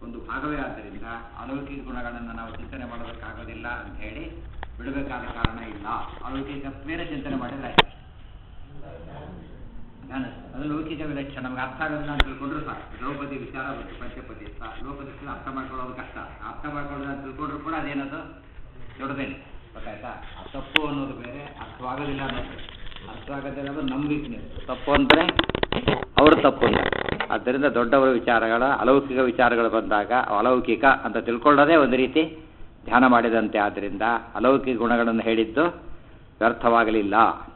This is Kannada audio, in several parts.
ಒಂದು ಭಾಗವೇ ಆದ್ದರಿಂದ ಅಲೌಕಿಕ ಗುಣಗಳನ್ನು ನಾವು ಚಿಂತನೆ ಮಾಡೋದಕ್ಕಾಗೋದಿಲ್ಲ ಅಂತ ಹೇಳಿ ಬಿಡಬೇಕಾದ ಕಾರಣ ಇಲ್ಲ ಅಲೌಕಿಕತ್ವೇನ ಚಿಂತನೆ ಮಾಡಿದ್ರೆ ಆಯ್ತು. ಜ್ಞಾನ ಅದು ಲೌಕಿಕ ವಿಲಕ್ಷಣ ನಮ್ಗೆ ಅರ್ಥ ಆಗೋದಿಲ್ಲ ಅಂತ ತಿಳ್ಕೊಂಡ್ರು ಸಾಕು ದ್ರೌಪದಿ ವಿಚಾರ ಮತ್ತು ಪಂಚಪದಿ ಸ- ಲೋಕದೃಷ್ಟಿ ಅರ್ಥ ಮಾಡ್ಕೊಳ್ಳೋದು ಕಷ್ಟ ಅರ್ಥ ಮಾಡ್ಕೊಳ್ಳೋದು ಅಂತ ತಿಳ್ಕೊಂಡ್ರು ಕೂಡ ಅದೇನದು ದೊಡ್ಡದೇನೆ ಗೊತ್ತಾಯ್ತಾ ಆ ತಪ್ಪು ಅನ್ನೋದು ಬೇರೆ ಅರ್ಥವಾಗೋದಿಲ್ಲ ಅನ್ನೋದು ಬೇರೆ. ಅರ್ಥವಾಗೋದಿಲ್ಲ ಅನ್ನೋದು ನಮ್ಮ ವೀಕ್ನೆಸ್ ತಪ್ಪು ಅಂದರೆ ಅವರು ತಪ್ಪು ಅಂತ ಆದ್ದರಿಂದ ದೊಡ್ಡವರ ವಿಚಾರಗಳ ಅಲೌಕಿಕ ವಿಚಾರಗಳು ಬಂದಾಗ ಅಲೌಕಿಕ ಅಂತ ತಿಳ್ಕೊಳ್ಳೋದೇ ಒಂದು ರೀತಿ ಧ್ಯಾನ ಮಾಡಿದಂತೆ ಆದ್ದರಿಂದ ಅಲೌಕಿಕ ಗುಣಗಳನ್ನು ಹೇಳಿದ್ದು ವ್ಯರ್ಥವಾಗಲಿಲ್ಲ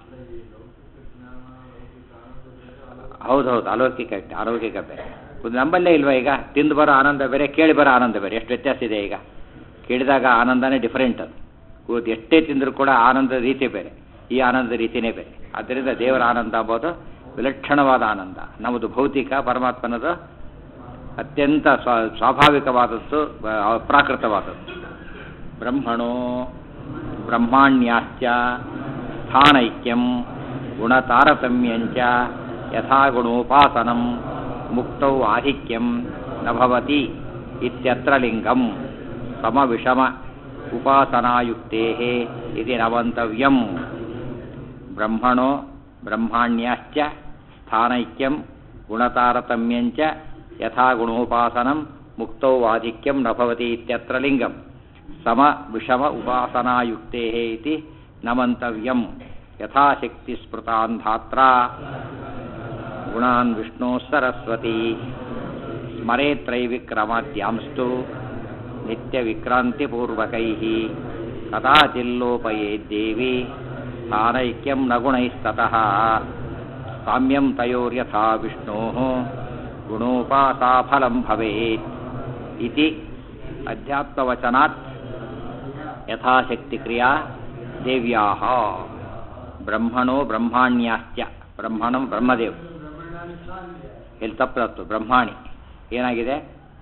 ಹೌದೌದು ಅಲೌಕಿಕ ಅಲೌಕಿಕ ಬೇರೆ ಒಂದು ನಮ್ಮಲ್ಲೇ ಇಲ್ವಾ ಈಗ ತಿಂದು ಬರೋ ಆನಂದ ಬೇರೆ ಕೇಳಿ ಬರೋ ಆನಂದ ಬೇರೆ ಎಷ್ಟು ವ್ಯತ್ಯಾಸ ಇದೆ ಈಗ ಕೇಳಿದಾಗ ಆನಂದನೇ ಡಿಫರೆಂಟ್ ಅದು ಕೂತು ಎಷ್ಟೇ ತಿಂದರೂ ಕೂಡ ಆನಂದದ ರೀತಿ ಬೇರೆ ಈ ಆನಂದದ ರೀತಿನೇ ಬೇರೆ ಆದ್ದರಿಂದ ದೇವರ ಆನಂದ ಅಂಬೋದು ವಿಲಕ್ಷಣವಾದ ಆನಂದ ನಮ್ಮದು ಭೌತಿಕ ಪರಮಾತ್ಮನದು ಅತ್ಯಂತ ಸ್ವಾ ಸ್ವಾಭಾವಿಕವಾದದ್ದು ಆ, ಅಪ್ರಾಕೃತವಾದದ್ದು ಬ್ರಹ್ಮಣೋ ಬ್ರಹ್ಮಾಣ್ಯಾಶ್ಚ ಸ್ಥಾನೈಕ್ಯಂ ಗುಣತಾರತಮ್ಯಂಚ ಯಥಾಗುಣೋಪಾಸನಂ ಮುಕ್ತೌ ಆಧಿಕ್ಯಂ ನ ಭವತಿ ಇತ್ಯತ್ರ ಲಿಂಗಂ ಸಮವಿಷಮ ಉಪಾಸನಾಯುಕ್ತೇ ಇತಿ ನ ಮಂತವ್ಯಂ ಬ್ರಹ್ಮಣೋ ಬ್ರಹ್ಮಾಣ್ಯಾಶ್ಚ ಸ್ಥಾನೈಕ್ಯಂ ಗುಣತಾರತಮ್ಯಂಚ ಯಥಾ ಗುಣೋಪಾಸನಂ ಮುಕ್ತೌ ಆಧಿಕ್ಯಂ ನ ಭವತಿ ಇತ್ಯತ್ರ ಲಿಂಗಂ ಸಮ ವಿಷಮ ಉಪಾಸನಾಯುಕ್ತೇ ಇತಿ ನ ಮಂತವ್ಯಂ ಯಥಾಶಕ್ತಿ ಸ್ಮೃತಾನ್ ಧಾತ್ರ ಗುಣಾನ್ ವಿಷ್ಣು ಸರಸ್ವತಿ ಸ್ಮರೇತ್ರೈವಿಕ್ರಮಾದ್ಯಾಂಸ್ತು ನಿತ್ಯವಿಕ್ರಾಂತಿಪೂರ್ವಕೈ ಕದಾಚಿಲ್ಲೋಪಯೇದ್ದೇವಿ ಸ್ಥಾನೈಕ್ಯಂ ನ ಗುಣೈಸ್ತತಃ ಸಾಮ್ಯಂ ತಯೋರ್ಯಥಾ ವಿಷ್ಣೋ ಗುಣೋಪಾಸಾಫಲಂ ಭವೇತ್ ಇತಿ ಅಧ್ಯಾತ್ಮವಚನಾತ್ ಯಥಾಶಕ್ತಿಕ್ರಿಯಾ ದೇವ್ಯಾಹ ಬ್ರಹ್ಮಣೋ ಬ್ರಹ್ಮಾಣ್ಯಾಶ್ಚ ಬ್ರಹ್ಮಣಂ ಬ್ರಹ್ಮದೇವ್ ಎಲ್ಲಿ ತಪ್ಪು ಬ್ರಹ್ಮಾಣಿ ಏನಾಗಿದೆ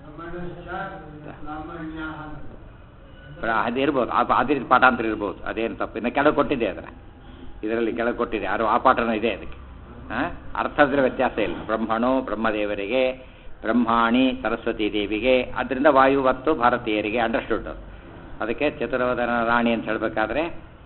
ಪ್ರ- ಅದಿರ್ಬೋದು ಆ ಅದೇ ರೀತಿ ಪಾಠಾಂತರ ಇರ್ಬೋದು ಅದೇನು ತಪ್ಪು ಇನ್ನು ಕೆಳಗೆ ಕೊಟ್ಟಿದೆ ಅದರ ಇದರಲ್ಲಿ ಕೆಳಗೆ ಕೊಟ್ಟಿದೆ ಯಾರು ಆ ಪಾಠನೂ ಇದೆ ಅದಕ್ಕೆ ಹಾಂ ಅರ್ಥದ್ರೆ ವ್ಯತ್ಯಾಸ ಇಲ್ಲ ಬ್ರಹ್ಮಣೋ ಬ್ರಹ್ಮದೇವರಿಗೆ ಬ್ರಹ್ಮಾಣಿ ಸರಸ್ವತಿ ದೇವಿಗೆ ಅದರಿಂದ ವಾಯು ಮತ್ತು ಭಾರತೀಯರಿಗೆ ಅಂಡರ್ಸ್ಟುಡ್ ಅದಕ್ಕೆ ಚತುರ್ವದನ ರಾಣಿ ಅಂತ ಹೇಳಬೇಕಾದ್ರೆ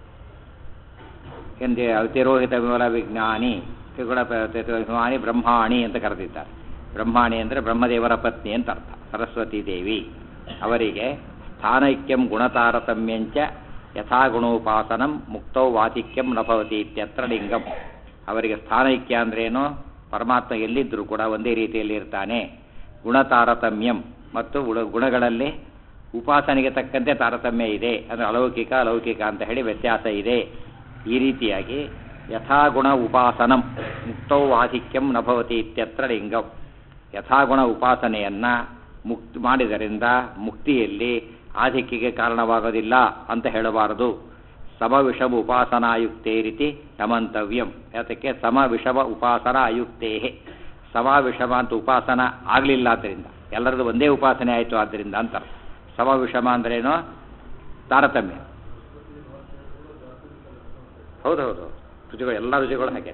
ಎಂದೇ ತಿರೋಹಿತ ವಿಮಲ ವಿಜ್ಞಾನಿ ತ್ರಿಗುಣ ಪ- ತ್ರಿಗುಣ ವಿಜ್ಞಾನಿ ಬ್ರಹ್ಮಾಣಿ ಅಂತ ಕರೆದಿದ್ದಾರೆ ಬ್ರಹ್ಮಾಣಿ ಅಂದರೆ ಬ್ರಹ್ಮದೇವರ ಪತ್ನಿ ಅಂತ ಅರ್ಥ ಸರಸ್ವತಿ ದೇವಿ ಅವರಿಗೆ ಸ್ಥಾನೈಕ್ಯಂ ಗುಣತಾರತಮ್ಯಂಚ ಯಥಾಗುಣೋಪಾಸನಂ ಮುಕ್ತೌ ವಾಚಿಕ್ಯಂ ನ ಭವತಿ ಇತ್ಯತ್ರ ಲಿಂಗಂ ಅವರಿಗೆ ಸ್ಥಾನೈಕ್ಯ ಅಂದ್ರೇನು ಪರಮಾತ್ಮ ಎಲ್ಲಿದ್ದರೂ ಕೂಡ ಒಂದೇ ರೀತಿಯಲ್ಲಿ ಇರ್ತಾನೆ ಗುಣತಾರತಮ್ಯಂ ಮತ್ತು ಗುಣ- ಗುಣಗಳಲ್ಲಿ ಉಪಾಸನೆಗೆ ತಕ್ಕಂತೆ ತಾರತಮ್ಯ ಇದೆ ಅಂದರೆ ಅಲೌಕಿಕ ಅಲೌಕಿಕ ಅಂತ ಹೇಳಿ ವ್ಯತ್ಯಾಸ ಇದೆ ಈ ರೀತಿಯಾಗಿ ಯಥಾಗುಣ ಉಪಾಸನಂ ಮುಕ್ತೌ ಆಧಿಕ್ಯಂ ನ ಭವತಿ ಇತ್ಯತ್ರ ಲಿಂಗಂ ಯಥಾಗುಣ ಉಪಾಸನೆಯನ್ನ ಮುಕ್ತಿ ಮಾಡಿದರಿಂದ ಮುಕ್ತಿಯಲ್ಲಿ ಆಧಿಕ್ಯಕ್ಕೆ ಕಾರಣವಾಗೋದಿಲ್ಲ ಅಂತ ಹೇಳಬಾರದು ಸಮವಿಷಮ ಉಪಾಸನಾಯುಕ್ತೇ ರೀತಿ ಯಮಂತವ್ಯಂ ಯಾತಕ್ಕೆ ಸಮ ವಿಷಮ ಉಪಾಸನಾ ಅಯುಕ್ತೇ ಸಮ ವಿಷಮ ಅಂತ ಉಪಾಸನ ಆಗಲಿಲ್ಲ ಆದ್ದರಿಂದ ಎಲ್ಲರದು ಒಂದೇ ಉಪಾಸನೆ ಆಯಿತು ಆದ್ದರಿಂದ ಅಂತ ಸಮ ವಿಷಮ ಅಂದ್ರೇನು ತಾರತಮ್ಯ ಹೌದೌದು ರುಚಿಗಳು ಎಲ್ಲ ರುಚಿಗಳು ಹಾಗೆ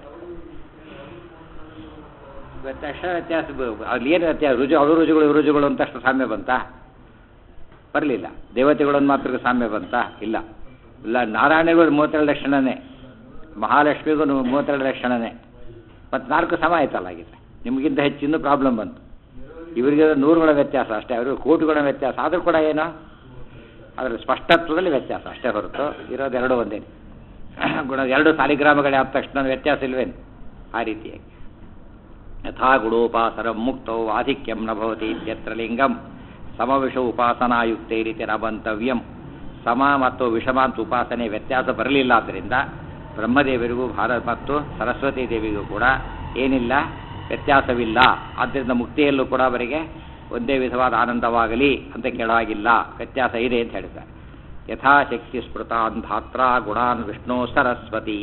ವ್ಯತ್ಯಾಸ ವ್ಯತ್ಯಾಸ ಬ- ಅಲ್ಲಿ ಏನು ವ್ಯತ್ಯಾಸ ರುಚಿ ಅವರು ರುಚಿಗಳು ಇವರು ರುಚಿಗಳು ಅಂತ ಅಷ್ಟು ಸಾಮ್ಯ ಬಂತಾ ಬರಲಿಲ್ಲ ದೇವತೆಗಳೊಂದು ಮಾತ್ರ ಸಾಮ್ಯ ಬಂತಾ ಇಲ್ಲ ಇಲ್ಲ ನಾರಾಯಣಗಳು ಮೂವತ್ತೆರಡು ಲಕ್ಷಣನೇ ಮಹಾಲಕ್ಷ್ಮಿಗೂ ನೂ- ಮೂವತ್ತೆರಡು ಲಕ್ಷಣನೇ ಮತ್ತು ನಾಲ್ಕು ಸಮ ಆಯ್ತಲ್ಲ ಹಾಗಿದ್ರೆ ನಿಮಗಿಂತ ಹೆಚ್ಚಿನ ಪ್ರಾಬ್ಲಮ್ ಬಂತು ಇವರಿಗೆ ನೂರುಗಳ ವ್ಯತ್ಯಾಸ ಅಷ್ಟೇ ಅವ್ರಿಗೆ ಕೋಟಿಗಳ ವ್ಯತ್ಯಾಸ ಆದರೂ ಕೂಡ ಏನು ಅದರ ಸ್ಪಷ್ಟತ್ವದಲ್ಲಿ ವ್ಯತ್ಯಾಸ ಅಷ್ಟೇ ಹೊರತು ಇರೋದು ಎರಡು ಒಂದೇ ಗುಣ ಎರಡು ಸಾಲಿಗ್ರಾಮಗಳೇ ಆದ ತಕ್ಷಣ ವ್ಯತ್ಯಾಸ ಇಲ್ವೇನು ಆ ರೀತಿಯಾಗಿ ಯಥಾ ಗುಣೋಪಾಸನ ಮುಕ್ತೌ ಆಧಿಕ್ಯಂ ನ ಭವತಿ ಇತ್ಯತ್ರ ಲಿಂಗಂ ಸಮವಿಷ ಉಪಾಸನಾಯುಕ್ತೇ ರೀತಿ ನ ಮಂತವ್ಯಂ ಸಮ ಮತ್ತು ವಿಷಮಾಂತ ಉಪಾಸನೆ ವ್ಯತ್ಯಾಸ ಬರಲಿಲ್ಲ ಆದ್ದರಿಂದ ಬ್ರಹ್ಮದೇವರಿಗೂ ಭಾರತ ಮತ್ತು ಸರಸ್ವತಿ ದೇವಿಗೂ ಕೂಡ ಏನಿಲ್ಲ ವ್ಯತ್ಯಾಸವಿಲ್ಲ ಆದ್ದರಿಂದ ಮುಕ್ತಿಯಲ್ಲೂ ಕೂಡ ಅವರಿಗೆ ಒಂದೇ ವಿಧವಾದ ಆನಂದವಾಗಲಿ ಅಂತ ಕೇಳುವಾಗಿಲ್ಲ ವ್ಯತ್ಯಾಸ ಇದೆ ಅಂತ ಹೇಳಿದ್ದಾರೆ ಯಥಾಶಕ್ತಿ ಸ್ಮೃತಾನ್ ಧಾತ್ರ ಗುಣಾನ್ ವಿಷ್ಣು ಸರಸ್ವತಿ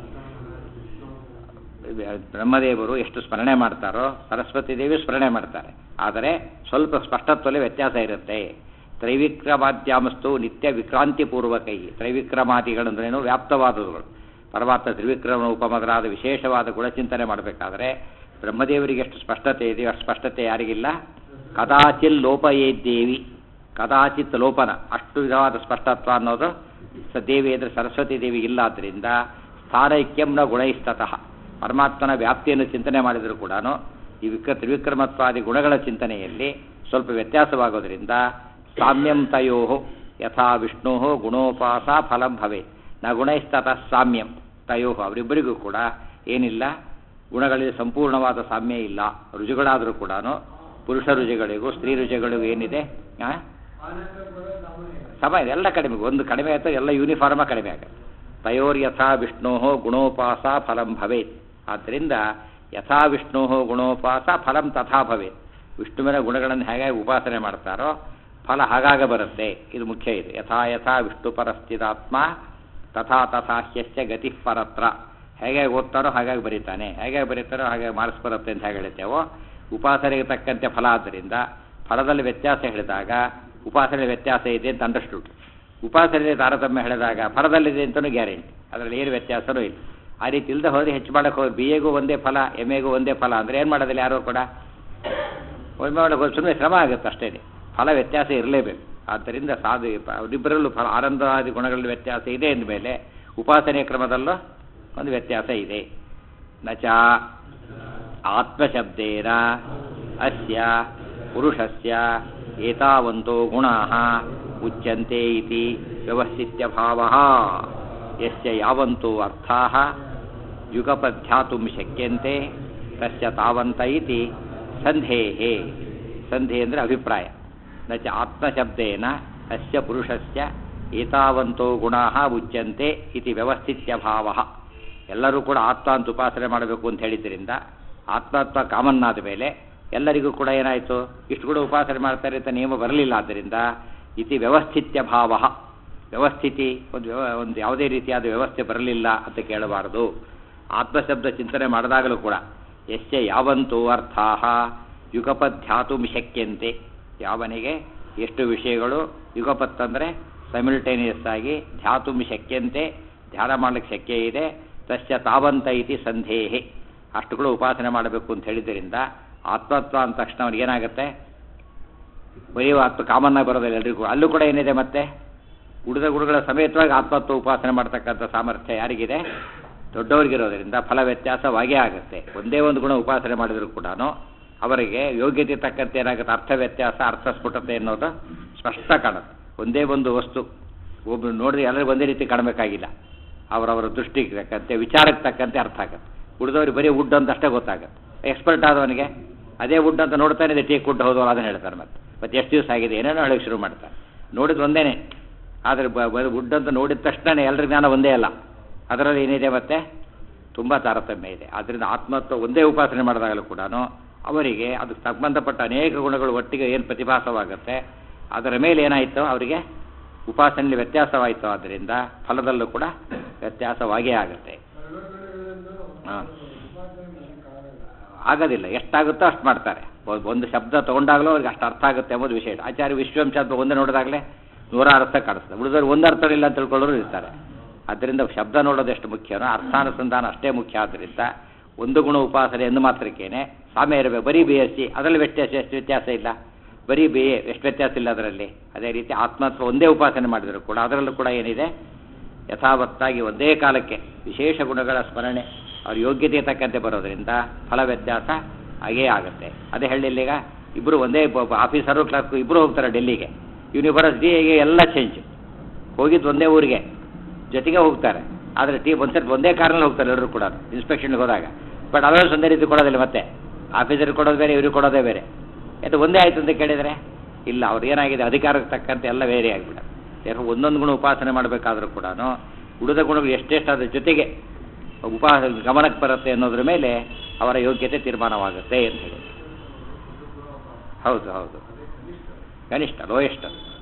ಬ್ರಹ್ಮದೇವರು ಎಷ್ಟು ಸ್ಮರಣೆ ಮಾಡ್ತಾರೋ ಸರಸ್ವತಿ ದೇವಿ ಸ್ಮರಣೆ ಮಾಡ್ತಾರೆ ಆದರೆ ಸ್ವಲ್ಪ ಸ್ಪಷ್ಟತ್ವದಲ್ಲಿ ವ್ಯತ್ಯಾಸ ಇರುತ್ತೆ ತ್ರೈವಿಕ್ರಮಾದ್ಯಾಮಸ್ತು ನಿತ್ಯ ವಿಕ್ರಾಂತಿ ಪೂರ್ವಕೈ ತ್ರೈವಿಕ್ರಮಾದಿಗಳಂದ್ರೇನು ವ್ಯಾಪ್ತವಾದವುಗಳು ಪರಮಾತ್ಮ ತ್ರಿವಿಕ್ರಮ ಉಪಮದರಾದ ವಿಶೇಷವಾದ ಗುಣಚಿಂತನೆ ಮಾಡಬೇಕಾದ್ರೆ ಬ್ರಹ್ಮದೇವರಿಗೆ ಎಷ್ಟು ಸ್ಪಷ್ಟತೆ ಇದೆಯೋ ಅಷ್ಟು ಸ್ಪಷ್ಟತೆ ಯಾರಿಗಿಲ್ಲ ಕದಾಚಿಲ್ ಲೋಪಯೇದ್ದೇವಿ ಕದಾಚಿತ್ ಲೋಪನ ಅಷ್ಟು ವಿಧವಾದ ಸ್ಪಷ್ಟತ್ವ ಅನ್ನೋದು ಸ ದೇವಿ ಅಂದರೆ ಸರಸ್ವತಿ ದೇವಿ ಇಲ್ಲ ಆದ್ದರಿಂದ ಸ್ಥಾನೈಕ್ಯಂನ ಗುಣೈಸ್ತತಃ ಪರಮಾತ್ಮನ ವ್ಯಾಪ್ತಿಯನ್ನು ಚಿಂತನೆ ಮಾಡಿದರೂ ಕೂಡ ಈ ವಿಕ್ರ ತ್ರಿವಿಕ್ರಮತ್ವಾದಿ ಗುಣಗಳ ಚಿಂತನೆಯಲ್ಲಿ ಸ್ವಲ್ಪ ವ್ಯತ್ಯಾಸವಾಗೋದ್ರಿಂದ ಸಾಮ್ಯಂ ತಯೋ ಯಥಾ ವಿಷ್ಣು ಗುಣೋಪಾಸ ಫಲಂ ಭವೆ ನ ಗುಣೈಸ್ತತಃ ಸಾಮ್ಯಂ ತಯೋ ಅವರಿಬ್ಬರಿಗೂ ಕೂಡ ಏನಿಲ್ಲ ಗುಣಗಳಲ್ಲಿ ಸಂಪೂರ್ಣವಾದ ಸಾಮ್ಯ ಇಲ್ಲ ರುಜುಗಳಾದರೂ ಕೂಡ ಪುರುಷ ರುಜುಗಳಿಗೂ ಸ್ತ್ರೀ ರುಜುಗಳಿಗೂ ಏನಿದೆ ಆ? ಸಮ ಇದೆ ಎಲ್ಲ ಕಡಿಮೆ ಒಂದು ಕಡಿಮೆ ಆಯ್ತು ಎಲ್ಲ ಯೂನಿಫಾರ್ಮ ಕಡಿಮೆ ಆಗುತ್ತೆ ತಯೋರ್ ಯಥಾ ವಿಷ್ಣೋ ಗುಣೋಪಾಸ ಫಲಂ ಭವೇತ್ ಆದ್ದರಿಂದ ಯಥಾ ವಿಷ್ಣು ಗುಣೋಪಾಸ ಫಲಂ ತಥಾ ಭವೇತ್ ವಿಷ್ಣುವಿನ ಗುಣಗಳನ್ನು ಹೇಗೆ ಉಪಾಸನೆ ಮಾಡ್ತಾರೋ ಫಲ ಹಾಗಾಗ ಬರುತ್ತೆ ಇದು ಮುಖ್ಯ ಇದು ಯಥಾ ಯಥಾ ವಿಷ್ಣು ಪರಸ್ಥಿತಾತ್ಮ ತಥಾ ತಥಾ ಹ್ಯಸ್ಯ ಗತಿ ಪರತ್ರ ಹೇಗೆ ಓದ್ತಾರೋ ಹಾಗಾಗಿ ಬರೀತಾನೆ ಹೇಗೆ ಬರೀತಾರೋ ಹಾಗೆ ಮಾರ್ಕ್ಸ್ ಬರುತ್ತೆ ಅಂತ ಹೇಗೆ ಹೇಳ್ತೇವೋ ಉಪಾಸನೆಗೆ ತಕ್ಕಂತೆ ಫಲ ಆದ್ದರಿಂದ ಫಲದಲ್ಲಿ ವ್ಯತ್ಯಾಸ ಹೇಳಿದಾಗ ಉಪಾಸನೆ ವ್ಯತ್ಯಾಸ ಇದೆ ಅಂತ ಅಂಡರ್ಸ್ಟುಡ್ ಉಪಾಸನೆ ತಾರತಮ್ಯ ಹೇಳಿದಾಗ ಫಲದಲ್ಲಿದೆ ಅಂತಲೂ ಗ್ಯಾರಂಟಿ ಅದರಲ್ಲಿ ಏನು ವ್ಯತ್ಯಾಸನೂ ಇಲ್ಲ ಆ ರೀತಿ ಇಲ್ಲದೆ ಹೋದರೆ ಹೆಚ್ಚು ಮಾಡಕ್ಕೆ ಹೋಗಿ ಬಿ ಎಗೂ ಒಂದೇ ಫಲ ಎಮ್ ಎಗೂ ಒಂದೇ ಫಲ ಅಂದರೆ ಏನು ಮಾಡೋದಿಲ್ಲ ಯಾರೂ ಕೂಡ ಒಮ್ಮೆ ಮಾಡಕ್ಕೆ ಹೋಗಿ ಸುಮ್ಮನೆ ಶ್ರಮ ಆಗುತ್ತೆ ಅಷ್ಟೇ ಫಲ ವ್ಯತ್ಯಾಸ ಇರಲೇಬೇಕು ಆದ್ದರಿಂದ ಸಾಧು ಅವರಿಬ್ಬರಲ್ಲೂ ಫಲ ಆನಂದಾದಿ ಗುಣಗಳಲ್ಲಿ ವ್ಯತ್ಯಾಸ ಇದೆ ಅಂದಮೇಲೆ ಉಪಾಸನೆಯ ಕ್ರಮದಲ್ಲೂ ಒಂದು ವ್ಯತ್ಯಾಸ ಇದೆ ನಚ ಆತ್ಮಶಬ್ದೇನ ಅಸ್ಯ ಪುರುಷಸ್ಯ ಏತಾವಂತೋ ಗುಣಾಃ ಉಚ್ಯಂತೆ ಇತಿ ವ್ಯವಸ್ಥಿತ್ಯಭಾವಃ ಯಸ್ಯ ಯಾವಂತೋ ಅರ್ಥಾಃ ಯುಗಪಧ್ಯಾತುಂ ಶಕ್ಯಂತೆ ತಸ್ಯ ತಾವಂತ ಇತಿ ಸಂಧೇಹೇ ಸಂಧೆ ಅಂದರೆ ಅಭಿಪ್ರಾಯ ನ ಚ ಆತ್ಮಶಬ್ದೇನ ಅಸ್ಯ ಪುರುಷಸ್ಯ ಏತಾವಂತೋ ಗುಣಾಃ ಉಚ್ಯಂತೆ ಇತಿ ವ್ಯವಸ್ಥಿತ್ಯಭಾವಃ ಎಲ್ಲರೂ ಕೂಡ ಆತ್ಮ ಅಂತ ಉಪಾಸನೆ ಮಾಡಬೇಕು ಅಂತ ಹೇಳಿದ್ದರಿಂದ ಆತ್ಮತ್ವ ಕಾಮನ್ ಆದ ಮೇಲೆ ಎಲ್ಲರಿಗೂ ಕೂಡ ಏನಾಯಿತು ಇಷ್ಟು ಕೂಡ ಉಪಾಸನೆ ಮಾಡ್ತಾರೆ ಅಂತ ನಿಯಮ ಬರಲಿಲ್ಲ ಆದ್ದರಿಂದ ಇತಿ ವ್ಯವಸ್ಥಿತ್ಯ ಭಾವ ವ್ಯವಸ್ಥಿತಿ ಒಂದು ವ್ಯವ ಒಂದು ಯಾವುದೇ ರೀತಿಯಾದ ವ್ಯವಸ್ಥೆ ಬರಲಿಲ್ಲ ಅಂತ ಕೇಳಬಾರದು ಆತ್ಮಶಬ್ದ ಚಿಂತನೆ ಮಾಡಿದಾಗಲೂ ಕೂಡ ಎಷ್ಟೇ ಯಾವಂತೂ ಅರ್ಥಾಹ ಯುಗಪಧ್ಯಾತು ಶಕ್ಯಂತೆ ಯಾವನಿಗೆ ಎಷ್ಟು ವಿಷಯಗಳು ಯುಗಪತ್ ಅಂದರೆ ಸೈಮಿಲ್ಟೇನಿಯಸ್ ಆಗಿ ಧ್ಯಾತು ಶಕ್ಯಂತೆ ಧ್ಯಾನ ಮಾಡಲಿಕ್ಕೆ ಶಕ್ಯ ಇದೆ ತಸ್ಯ ತಾವಂತ ಇತಿ ಸಂಧೇಹೆ ಅಷ್ಟುಗಳು ಉಪಾಸನೆ ಮಾಡಬೇಕು ಅಂತ ಹೇಳಿದ್ದರಿಂದ ಆತ್ಮತ್ವ ಅಂದ ತಕ್ಷಣ ಅವ್ರಿಗೆ ಏನಾಗುತ್ತೆ ಬರೀ ಆತ್ಮ ಕಾಮನ್ನಾಗಿ ಬರೋದಿಲ್ಲ ಎಲ್ರಿಗೂ ಅಲ್ಲೂ ಕೂಡ ಏನಿದೆ ಮತ್ತೆ ಉಳಿದ ಗುರುಗಳ ಸಮೇತವಾಗಿ ಆತ್ಮತ್ವ ಉಪಾಸನೆ ಮಾಡ್ತಕ್ಕಂಥ ಸಾಮರ್ಥ್ಯ ಯಾರಿಗಿದೆ ದೊಡ್ಡವರಿಗಿರೋದ್ರಿಂದ ಫಲ ವ್ಯತ್ಯಾಸವಾಗೇ ಆಗುತ್ತೆ ಒಂದೇ ಒಂದು ಗುಣ ಉಪಾಸನೆ ಮಾಡಿದರೂ ಕೂಡ ಅವರಿಗೆ ಯೋಗ್ಯತೆ ತಕ್ಕಂತೆ ಏನಾಗುತ್ತೆ ಅರ್ಥ ವ್ಯತ್ಯಾಸ ಅರ್ಥ ಸ್ಫುಟತೆ ಅನ್ನೋದು ಸ್ಪಷ್ಟ ಕಾಣುತ್ತೆ ಒಂದೇ ಒಂದು ವಸ್ತು ಒಬ್ಬರು ನೋಡಿದ್ರೆ ಎಲ್ಲರಿಗೂ ಒಂದೇ ರೀತಿ ಕಾಣಬೇಕಾಗಿಲ್ಲ ಅವರವರ ದೃಷ್ಟಿಗೆ ತಕ್ಕಂತೆ ವಿಚಾರಕ್ಕೆ ತಕ್ಕಂತೆ ಅರ್ಥ ಆಗುತ್ತೆ ಉಳಿದವ್ರಿಗೆ ಬರೀ ವುಡ್ ಅಂತ ಅಷ್ಟೇ ಗೊತ್ತಾಗುತ್ತೆ ಎಕ್ಸ್ಪರ್ಟ್ ಆದವನಿಗೆ ಅದೇ ವುಡ್ ಅಂತ ನೋಡ್ತಾನೆ ಇದೆ ಟೀಕ್ ವುಡ್ ಹೌದು ಅದನ್ನು ಹೇಳ್ತಾರೆ ಮತ್ತೆ ಮತ್ತೆ ಎಷ್ಟು ದಿವಸ ಆಗಿದೆ ಏನೇನೋ ಹೇಳೋಕೆ ಶುರು ಮಾಡ್ತಾರೆ ನೋಡಿದ್ದು ಒಂದೇನೆ ಆದರೆ ವುಡ್ ಅಂತ ನೋಡಿದ ತಕ್ಷಣ ಎಲ್ಲರ ಜ್ಞಾನ ಒಂದೇ ಅಲ್ಲ ಅದರಲ್ಲಿ ಏನಿದೆ ಮತ್ತೆ ತುಂಬ ತಾರತಮ್ಯ ಇದೆ ಆದ್ದರಿಂದ ಆತ್ಮತ್ವ ಒಂದೇ ಉಪಾಸನೆ ಮಾಡಿದಾಗಲೂ ಕೂಡ ಅವರಿಗೆ ಅದು ಸಂಬಂಧಪಟ್ಟ ಅನೇಕ ಗುಣಗಳು ಒಟ್ಟಿಗೆ ಏನು ಪ್ರತಿಭಾಸವಾಗುತ್ತೆ ಅದರ ಮೇಲೆ ಏನಾಯಿತು ಅವರಿಗೆ ಉಪಾಸನೆಯಲ್ಲಿ ವ್ಯತ್ಯಾಸವಾಯಿತು ಆದ್ದರಿಂದ ಫಲದಲ್ಲೂ ಕೂಡ ವ್ಯತ್ಯಾಸವಾಗೇ ಆಗುತ್ತೆ ಹಾಂ ಆಗೋದಿಲ್ಲ ಎಷ್ಟಾಗುತ್ತೋ ಅಷ್ಟು ಮಾಡ್ತಾರೆ ಒ- ಒಂದು ಶಬ್ದ ತೊಗೊಂಡಾಗಲೂ ಅವ್ರಿಗೆ ಅಷ್ಟು ಅರ್ಥ ಆಗುತ್ತೆ ಎಂಬುದು ವಿಶೇಷ ಆಚಾರ್ಯ ವಿಶ್ವಂ ಶಬ್ದ ಒಂದೇ ನೋಡಿದಾಗಲೇ ನೂರಾರು ಅರ್ಥ ಕಾಣಿಸ್ತದೆ ಉಳಿದವ್ರು ಒಂದು ಅರ್ಥ ಇಲ್ಲ ಅಂತ ತಿಳ್ಕೊಳ್ಳೋರು ಇರ್ತಾರೆ ಆದ್ದರಿಂದ ಶಬ್ದ ನೋಡೋದು ಎಷ್ಟು ಮುಖ್ಯನೋ ಅರ್ಥಾನುಸಂಧಾನ ಅಷ್ಟೇ ಮುಖ್ಯ ಆದ್ದರಿಂದ ಒಂದು ಗುಣ ಉಪಾಸನೆ ಎಂದು ಮಾತ್ರಕ್ಕೇನೆ ಸಾಮ್ಯ ಇರಬೇಕು ಬರೀ ಬಿ ಎಸ್ ಸಿ ಅದರಲ್ಲಿ ವ್ಯತ್ಯಾಸ ಎಷ್ಟು ವ್ಯತ್ಯಾಸ ಇಲ್ಲ ಬರೀ ಬಿ ಎ ಎಷ್ಟು ವ್ಯತ್ಯಾಸ ಇಲ್ಲ ಅದರಲ್ಲಿ ಅದೇ ರೀತಿ ಆತ್ಮತ್ವ ಒಂದೇ ಉಪಾಸನೆ ಮಾಡಿದರೂ ಕೂಡ ಅದರಲ್ಲೂ ಕೂಡ ಏನಿದೆ ಯಥಾವತ್ತಾಗಿ ಒಂದೇ ಕಾಲಕ್ಕೆ ವಿಶೇಷ ಗುಣಗಳ ಸ್ಮರಣೆ ಅವ್ರ ಯೋಗ್ಯತೆ ತಕ್ಕಂತೆ ಬರೋದ್ರಿಂದ ಫಲ ವ್ಯತ್ಯಾಸ ಹಾಗೇ ಆಗುತ್ತೆ ಅದೇ ಹೇಳಿಲ್ಲ ಈಗ ಇಬ್ಬರು ಒಂದೇ ಆಫೀಸರು ಕ್ಲರ್ಕ್ ಇಬ್ಬರು ಹೋಗ್ತಾರೆ ಡೆಲ್ಲಿಗೆ ಯೂನಿವರ್ಸಿಟಿಗೆ ಎಲ್ಲ ಚೇಂಜ್ ಹೋಗಿದ್ದು ಒಂದೇ ಊರಿಗೆ ಜೊತೆಗೆ ಹೋಗ್ತಾರೆ ಆದರೆ ಟೀ ಒಂದ್ಸರಿ ಒಂದೇ ಕಾರ್ನಲ್ಲಿ ಹೋಗ್ತಾರೆ ಎಲ್ಲರೂ ಕೂಡ ಇನ್ಸ್ಪೆಕ್ಷನ್ಗೆ ಹೋದಾಗ ಬಟ್ ಅದರಲ್ಲಿ ಒಂದೇ ರೀತಿ ಕೊಡೋದಿಲ್ಲ ಮತ್ತೆ ಆಫೀಸರಿಗೆ ಕೊಡೋದು ಬೇರೆ ಇವ್ರಿಗೆ ಕೊಡೋದೇ ಬೇರೆ ಯಾಕೆ ಒಂದೇ ಆಯಿತು ಅಂತ ಕೇಳಿದರೆ ಇಲ್ಲ ಅವ್ರು ಏನಾಗಿದೆ ಅಧಿಕಾರಕ್ಕೆ ತಕ್ಕಂತೆ ಎಲ್ಲ ಬೇರೆ ಆಗಿಬಿಡ ಯಾಕೆ ಒಂದೊಂದು ಗುಣ ಉಪಾಸನೆ ಮಾಡಬೇಕಾದ್ರೂ ಕೂಡ ಉಳಿದ ಗುಣಗಳು ಎಷ್ಟೆಷ್ಟು ಅದ್ರ ಜೊತೆಗೆ ಉಪಾಸ ಗಮನಕ್ಕೆ ಬರುತ್ತೆ ಅನ್ನೋದ್ರ ಮೇಲೆ ಅವರ ಯೋಗ್ಯತೆ ತೀರ್ಮಾನವಾಗುತ್ತೆ ಅಂತ ಹೇಳಿ ಹೌದು ಹೌದು ಕನಿಷ್ಠ ಲೋಯೆಸ್ಟ್